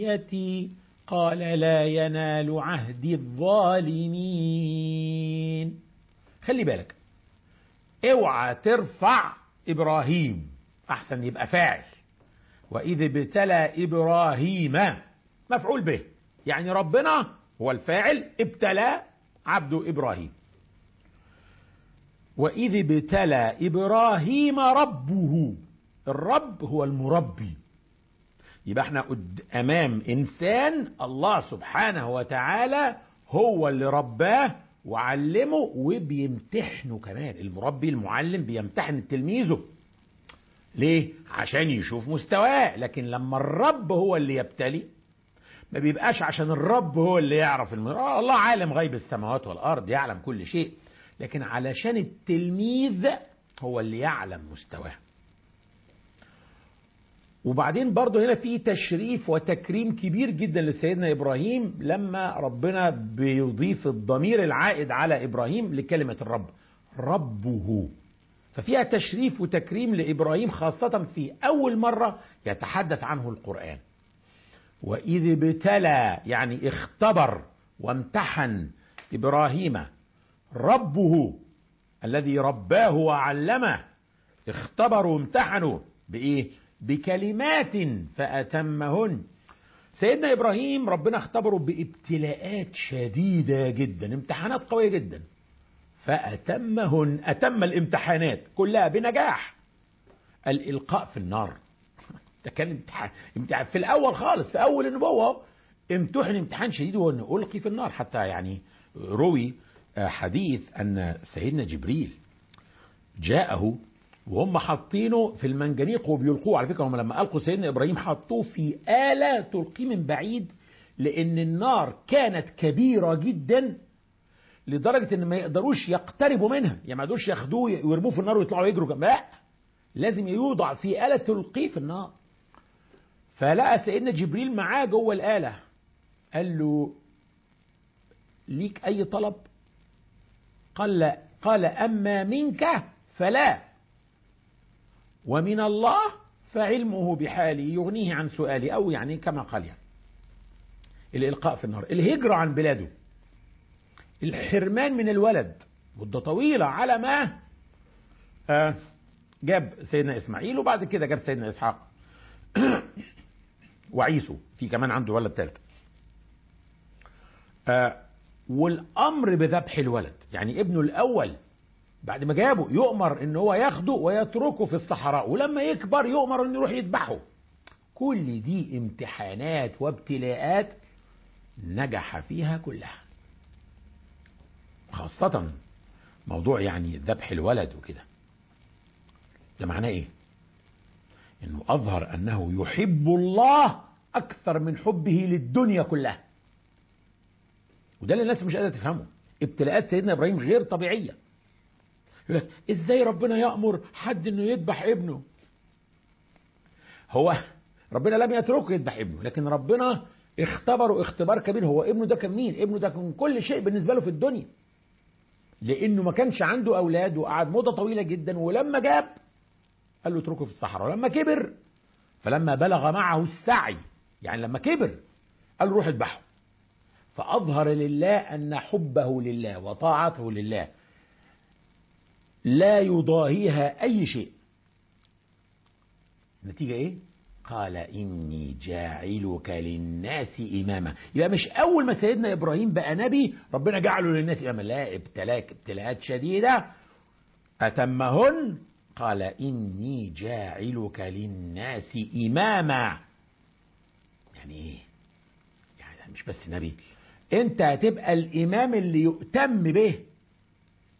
قال لا ينال عهد الظالمين خلي بالك اوعى ترفع ابراهيم احسن يبقى فاعل واذ ابتلى ابراهيم مفعول به يعني ربنا هو الفاعل ابتلى عبده ابراهيم واذ ابتلى ابراهيم ربه الرب هو المربي يبقى احنا امام انسان الله سبحانه وتعالى هو اللي رباه وعلمه وبيمتحنه كمان المربي المعلم بيمتحن تلميذه ليه عشان يشوف مستواه لكن لما الرب هو اللي يبتلي ما بيبقاش عشان الرب هو اللي يعرف الم... الله عالم غيب السماوات والارض يعلم كل شيء لكن علشان التلميذ هو اللي يعلم مستواه وبعدين برضه هنا في تشريف وتكريم كبير جدا لسيدنا ابراهيم لما ربنا بيضيف الضمير العائد على ابراهيم لكلمه الرب ربه ففيها تشريف وتكريم لابراهيم خاصه في اول مره يتحدث عنه القران واذ ابتلى يعني اختبر وامتحن ابراهيم ربه الذي رباه وعلمه اختبر وامتحنوا بايه بكلمات فأتمهن سيدنا إبراهيم ربنا اختبره بابتلاءات شديدة جدا امتحانات قوية جدا فأتمهن أتم الامتحانات كلها بنجاح الإلقاء في النار ده كان امتحان, امتحان في الأول خالص في أول النبوة امتحن امتحان شديد وأنه ألقي في النار حتى يعني روي حديث أن سيدنا جبريل جاءه وهم حاطينه في المنجنيق وبيلقوه على فكره هم لما القوا سيدنا ابراهيم حطوه في اله تلقيه من بعيد لان النار كانت كبيره جدا لدرجه ان ما يقدروش يقتربوا منها يعني ما يقدروش ياخدوه ويرموه في النار ويطلعوا يجروا لا لازم يوضع في اله تلقيه في النار فلقى سيدنا جبريل معاه جوه الاله قال له ليك اي طلب قال لا قال اما منك فلا ومن الله فعلمه بحالي يغنيه عن سؤالي أو يعني كما قال يعني الإلقاء في النار الهجرة عن بلاده الحرمان من الولد مدة طويلة على ما آه جاب سيدنا إسماعيل وبعد كده جاب سيدنا إسحاق وعيسو في كمان عنده ولد ثالث آه والأمر بذبح الولد يعني ابنه الأول بعد ما جابه يؤمر ان هو ياخده ويتركه في الصحراء ولما يكبر يؤمر انه يروح يذبحه كل دي امتحانات وابتلاءات نجح فيها كلها خاصة موضوع يعني ذبح الولد وكده ده معناه ايه انه اظهر انه يحب الله اكثر من حبه للدنيا كلها وده اللي الناس مش قادره تفهمه ابتلاءات سيدنا ابراهيم غير طبيعيه يقول لك ازاي ربنا يامر حد انه يذبح ابنه هو ربنا لم يتركه يذبح ابنه لكن ربنا اختبره اختبار كبير هو ابنه ده كان مين ابنه ده كان كل شيء بالنسبه له في الدنيا لانه ما كانش عنده اولاد وقعد مده طويله جدا ولما جاب قال له اتركه في الصحراء ولما كبر فلما بلغ معه السعي يعني لما كبر قال له روح اذبحه فاظهر لله ان حبه لله وطاعته لله لا يضاهيها أي شيء النتيجة إيه؟ قال إني جاعلك للناس إماما يبقى مش أول ما سيدنا إبراهيم بقى نبي ربنا جعله للناس إماما لا ابتلاك ابتلاءات شديدة أتمهن قال إني جاعلك للناس إماما يعني إيه؟ يعني مش بس نبي أنت هتبقى الإمام اللي يؤتم به